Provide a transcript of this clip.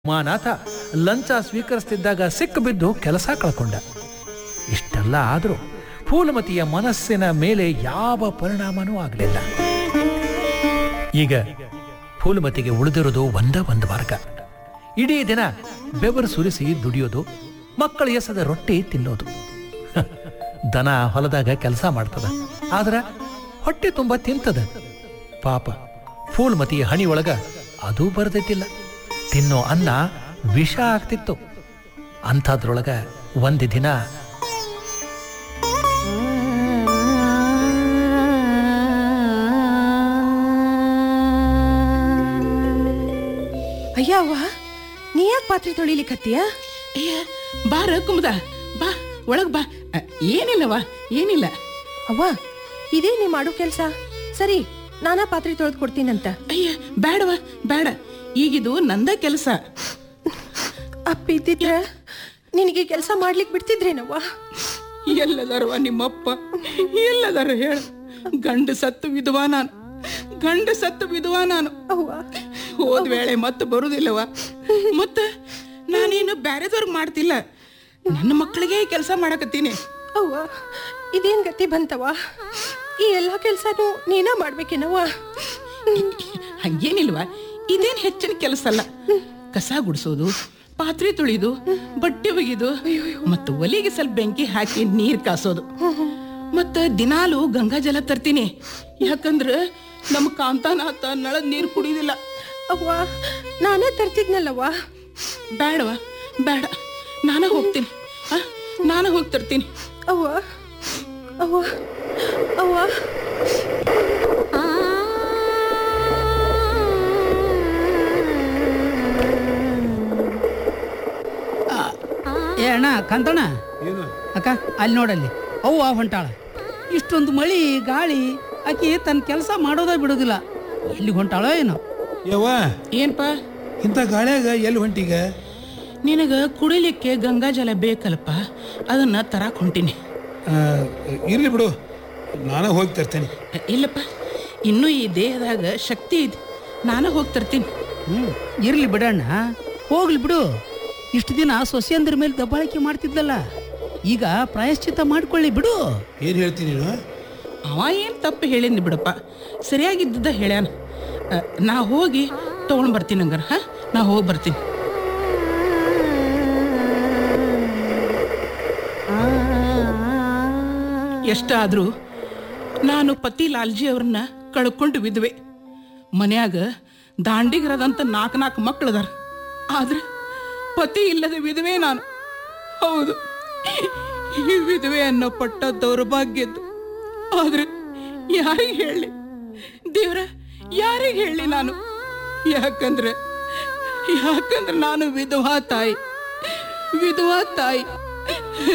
ಉಮಾನಾಥ ಲಂಚ ಸ್ವೀಕರಿಸ್ತಿದ್ದಾಗ ಸಿಕ್ಕು ಬಿದ್ದು ಕೆಲಸ ಕಳ್ಕೊಂಡ ಇಷ್ಟೆಲ್ಲ ಆದರೂ ಫೂಲಮತಿಯ ಮನಸ್ಸಿನ ಮೇಲೆ ಯಾವ ಪರಿಣಾಮನೂ ಆಗಲಿಲ್ಲ ಈಗ ಫೂಲಮತಿಗೆ ಉಳಿದಿರೋದು ಒಂದ ಒಂದು ಮಾರ್ಗ ಇಡೀ ದಿನ ಬೆವರು ಸುರಿಸಿ ದುಡಿಯೋದು ಮಕ್ಕಳ ಎಸದ ರೊಟ್ಟಿ ತಿನ್ನೋದು ಹ, ದನ ಹೊಲದಾಗ ಕೆಲಸ ಮಾಡ್ತದ ಆದ್ರ ಹೊಟ್ಟೆ ತುಂಬ ತಿಂತದ ಪಾಪ ಫೂಲ್ಮತಿಯ ಹಣಿಯೊಳಗ ಅದೂ ಬರದಿದ್ದಿಲ್ಲ ತಿನ್ನೋ ಅನ್ನ ವಿಷ ಆಗ್ತಿತ್ತು ಅಂಥದ್ರೊಳಗ ಒಂದು ದಿನ ಅಯ್ಯವ್ವ ನೀ ಯಾಕೆ ಪಾತ್ರೆ ತೊಳಿಲಿಕತ್ತೀಯ ಅಯ್ಯ ಬಾರ ಕುಮದ ಬಾ ಒಳಗ್ ಬಾ ಅ, ಏನಿಲ್ಲವ ಏನಿಲ್ಲ ಅವ್ವ ಇದೇ ನೀ ಮಾಡೋ ಕೆಲ್ಸ ಸರಿ ನಾನಾ ಪಾತ್ರೆ ತೊಳೆದು ಕೊಡ್ತೀನಂತ ಅಯ್ಯ ಬೇಡವ ಬೇಡ ಈಗಿದು ನಂದ ಕೆಲಸ ಅಪ್ಪ ಇದ್ದಿದ್ರ ನಿನಗೆ ಕೆಲಸ ಮಾಡ್ಲಿಕ್ ಬಿಡ್ತಿದ್ರೇನವ್ವ ಎಲ್ಲದಾರವ ನಿಮ್ಮಪ್ಪ ಎಲ್ಲದಾರ ಹೇಳ ಗಂಡ ಸತ್ತು ವಿಧವಾ ನಾನು ಗಂಡ ಸತ್ತು ವಿಧವಾ ನಾನು ಅವ್ವ ಹೋದ ವೇಳೆ ಮತ್ತೆ ಬರುದಿಲ್ಲವ ಮತ್ತ ನಾನೇನು ಬ್ಯಾರೆದವ್ರಿಗೆ ಮಾಡ್ತಿಲ್ಲ ನನ್ನ ಮಕ್ಕಳಿಗೆ ಕೆಲಸ ಮಾಡಕತ್ತೀನಿ ಅವ್ವ ಇದೇನ್ ಗತಿ ಬಂತವ್ವ ಈ ಎಲ್ಲಾ ಕೆಲ್ಸನೂ ನೀನ ಮಾಡ್ಬೇಕೇನವ್ವ ಹಂಗೇನಿಲ್ವ ಇದೇನ್ ಹೆಚ್ಚಿನ ಕೆಲಸ ಅಲ್ಲ ಕಸ ಗುಡಿಸೋದು ಪಾತ್ರೆ ತೊಳಿದು ಬಟ್ಟೆ ಒಗಿದು ಮತ್ತು ಒಲೆಗೆ ಸ್ವಲ್ಪ ಬೆಂಕಿ ಹಾಕಿ ನೀರ್ ಕಾಸೋದು ಮತ್ತ ದಿನಾಲು ಗಂಗಾ ಜಲ ತರ್ತೀನಿ ಯಾಕಂದ್ರ ನಮ್ಮ ಕಾಂತಾನಾಥ ನಳದ ನೀರ್ ಕುಡಿಯೋದಿಲ್ಲ ಅವ್ವ ನಾನೇ ತರ್ತಿದ್ನಲ್ಲವ್ವ ಬೇಡವ ಬೇಡ ನಾನ ಹೋಗ್ತೀನಿ ಆ, ನಾನ ಹೋಗಿ ತರ್ತೀನಿ ಅವ್ವ ಅವ್ವ ಅವ್ವ ಏ ಅಣ್ಣ ಕಾಂತಣ್ಣ ಅಕ್ಕ ಅಲ್ಲಿ ನೋಡಲ್ಲಿ ಅವ್ವ ಹೊಂಟಾಳ ಇಷ್ಟೊಂದು ಮಳಿ ಗಾಳಿ ಆಕಿ ತನ್ನ ಕೆಲಸ ಮಾಡೋದ ಬಿಡೋದಿಲ್ಲ ಎಲ್ಲಿ ಹೊಂಟಾಳೋ ಏನೋ ಯವ್ವ ಏನ್ಪಾ ಇಂಥ ಗಾಳ್ಯಾಗ ಎಲ್ಲಿ ಹೊಂಟೀಗ ನಿನಗ ಕುಡಿಲಿಕ್ಕೆ ಗಂಗಾ ಜಲ ಬೇಕಲ್ಪ ಅದನ್ನ ತರಾಕ್ ಹೊಂಟೀನಿ ಆ, ಇರ್ಲಿ ಬಿಡು ನಾನು ಹೋಗಿ ತರ್ತೇನೆ ಇಲ್ಲಪ್ಪ ಇನ್ನೂ ಈ ದೇಹದಾಗ ಶಕ್ತಿ ಇದೆ ನಾನು ಹೋಗಿ ತರ್ತೀನಿ ಹ್ಞೂ ಇರ್ಲಿ ಬಿಡಣ್ಣ ಹೋಗ್ಲಿ ಬಿಡು ಇಷ್ಟು ದಿನ ಸೊಸೆಯಂದ್ರ ಮೇಲೆ ದಬ್ಬಾಳಿಕೆ ಮಾಡ್ತಿದ್ದಲ್ಲ ಈಗ ಪ್ರಾಯಶ್ಚಿತ್ತ ಮಾಡ್ಕೊಳ್ಳಿ ಬಿಡು ಏನು ಹೇಳ್ತೀನಿ ನೀನು ಅವ ಏನು ತಪ್ಪು ಹೇಳಿದ್ನಿ ಬಿಡಪ್ಪ ಸರಿಯಾಗಿದ್ದದ ಹೇಳ್ಯಾನ ಅ, ನಾ ಹೋಗಿ ತೊಗೊಂಡು ಬರ್ತೀನಿ ಹಂಗಾರ ಹಾಂ ನಾ ಹೋಗಿ ಬರ್ತೀನಿ ಎಷ್ಟಾದರೂ ನಾನು ಪತಿ ಲಾಲ್ಜಿ ಅವ್ರನ್ನ ಕಳ್ಕೊಂಡು ವಿಧವೆ ಮನ್ಯಾಗ ದಾಂಡಿಗರದಂತ ನಾಲ್ಕು ನಾಲ್ಕು ಮಕ್ಕಳದಾರ ಆದ್ರೆ ಪತಿ ಇಲ್ಲದ ವಿಧವೆ ನಾನು ಹೌದು ಈ ವಿಧವೆ ಅನ್ನೋ ಪಟ್ಟ ದೌರ್ಭಾಗ್ಯದ್ದು ಆದ್ರೆ ಯಾರಿಗೆ ಹೇಳಿ ದೇವ್ರ ಯಾರಿಗೆ ಹೇಳಿ ನಾನು ಯಾಕಂದ್ರೆ ಯಾಕಂದ್ರೆ ನಾನು ವಿಧವಾ ತಾಯಿ ವಿಧವಾ ತಾಯಿ